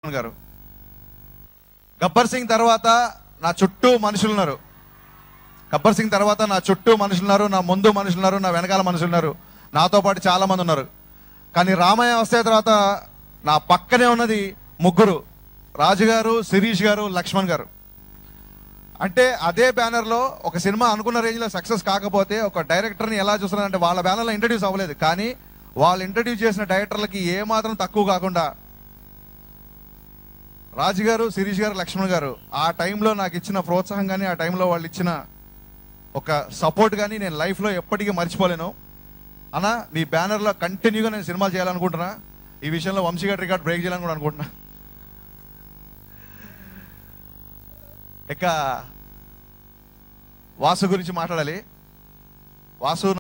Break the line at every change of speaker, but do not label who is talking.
లక్ష్మణ్ గారు గబ్బర్ సింగ్ తర్వాత నా చుట్టూ మనుషులు ఉన్నారు గబ్బర్ సింగ్ తర్వాత నా చుట్టూ మనుషులు ఉన్నారు నా ముందు మనుషులు ఉన్నారు నా వెనకాల మనుషులు ఉన్నారు నాతో పాటు చాలా మంది ఉన్నారు కానీ రామయ్య వస్తే తర్వాత నా పక్కనే ఉన్నది ముగ్గురు రాజు గారు శిరీష్ గారు లక్ష్మణ్ గారు అంటే అదే బ్యానర్లో ఒక సినిమా అనుకున్న రేంజ్లో సక్సెస్ కాకపోతే ఒక డైరెక్టర్ని ఎలా చూస్తున్నారంటే వాళ్ళ బ్యానర్లో ఇంట్రడ్యూస్ అవ్వలేదు కానీ వాళ్ళు ఇంట్రడ్యూస్ చేసిన డైరెక్టర్లకి ఏ మాత్రం తక్కువ కాకుండా రాజు గారు శిరీష్ గారు లక్ష్మణ్ గారు ఆ టైంలో నాకు ఇచ్చిన ప్రోత్సాహం కానీ ఆ టైంలో వాళ్ళు ఇచ్చిన ఒక సపోర్ట్ కానీ నేను లైఫ్లో ఎప్పటికీ మర్చిపోలేను అన్న మీ బ్యానర్లో కంటిన్యూగా నేను సినిమాలు చేయాలనుకుంటున్నా ఈ విషయంలో వంశీ గారి రికార్డ్ బ్రేక్ చేయాలని కూడా అనుకుంటున్నా ఇక వాసు గురించి మాట్లాడాలి వాసు